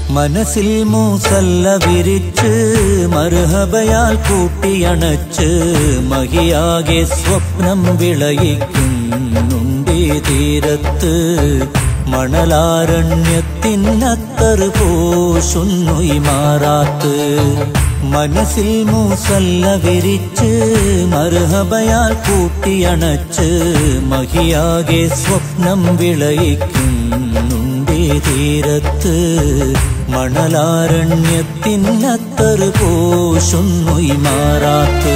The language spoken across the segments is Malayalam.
മനസ്സിൽ മൂസല്ല വിരിച്ച് മർഹബയാൽ കൂട്ടിയണച്ച് മഹിയാകെ സ്വപ്നം വിളയിക്കുന്നുണ്ടേ തീരത്ത് മണലാരണ്യത്തിനത്തറ് പോശുന്നു മാറാത്ത് മനസ്സിൽ മൂസല്ല വിരിച്ച് മർഹബയാൽ കൂട്ടിയണച്ച് മഹിയാകെ സ്വപ്നം വിളയിക്കുന്നുണ്ടേ തീരത്ത് മണലാരണ്യത്തിനത്തറ് പോശുന്നു മാറാത്ത്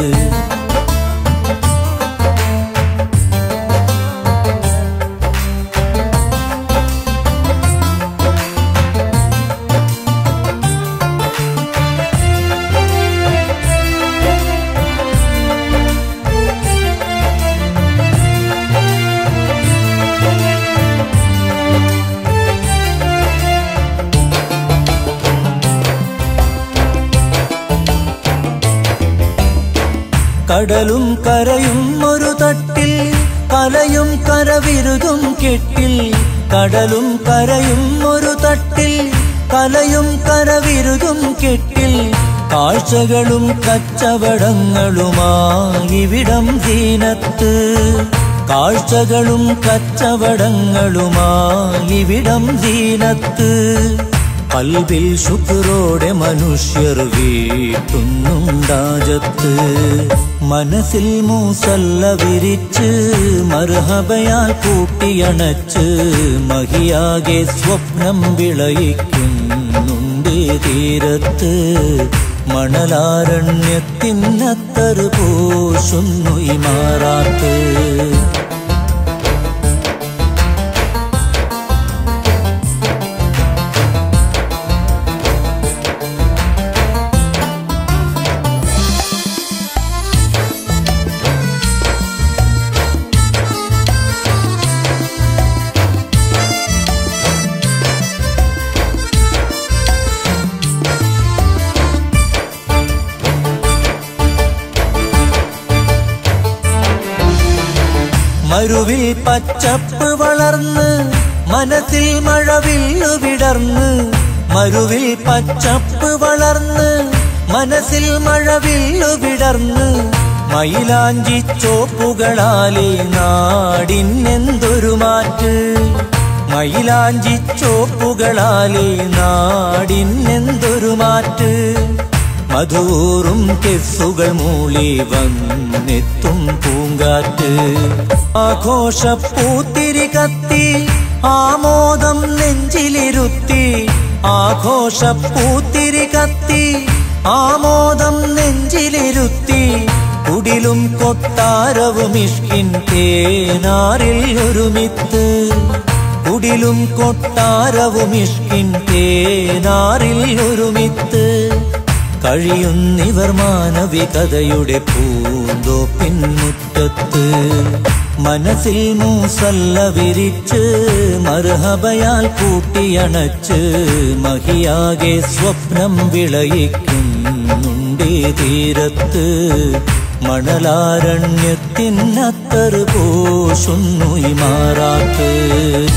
കടലും കരയും ഒരു തട്ടിൽ കലയും കരവിരുതും കെട്ടിൽ കടലും കരയും ഒരു തട്ടിൽ കലയും കരവിരുതും കെട്ടിൽ കാഴ്ചകളും കച്ചവടങ്ങളുമായി വിടം ദീനത്ത് കാഴ്ചകളും കച്ചവടങ്ങളുമായി വിടം ദീനത്ത് കൽവിൽ ശുക്രോടെ മനുഷ്യർ വീട്ടുന്നുണ്ടാജത്ത് മനസ്സിൽ മൂസല്ല വിരിച്ച് മർഹബയാൽ കൂട്ടിയണച്ച് മഹിയാകെ സ്വപ്നം വിളയിക്കുന്നുണ്ടേ തീരത്ത് മണലാരണ്യത്തിനത്തറ് പോശുന്നു മാറാത്ത് മരുവിൽ പച്ചപ്പ് വളർന്ന് മനസ്സിൽ മഴവില്ലു വിടർന്ന് മരുവിൽ പച്ചപ്പ് വളർന്ന് മനസ്സിൽ മഴവില്ലു വിടർന്ന് മയിലാഞ്ചി ചോപ്പുകളാലെ നാടിനെന്തൊരു മാറ്റ് മയിലാഞ്ചി ചോപ്പുകളാലെ നാടിനെന്തൊരു മാറ്റ് മധൂറും കെസ്സുകൾ മൂളി വന്നെത്തും പൂങ്കാറ്റ് ആഘോഷപ്പൂത്തിരി കത്തി ആമോദം നെഞ്ചിലിരുത്തി ആഘോഷപ്പൂത്തിരി കത്തി ആമോദം നെഞ്ചിലിരുത്തി കുടിലും കൊട്ടാരവും ഇഷ്കിൻ തേനാറിൽ ഒരുമിത്ത് കുടിലും കൊട്ടാരവും ഇഷ്കിൻ തേനാറിൽ ഒരുമിത്ത് കഴിയുന്നിവർ മാനവികതയുടെ പൂന്തോപ്പിൻ മുറ്റത്ത് മനസ്സിൽ മൂസല്ല വിരിച്ച് മർഹബയാൽ കൂട്ടിയണച്ച് മഹിയാകെ സ്വപ്നം വിളയിക്കുന്നുണ്ടേ തീരത്ത് മണലാരണ്യത്തിനത്തറ് പോശുന്നു മാറാത്ത്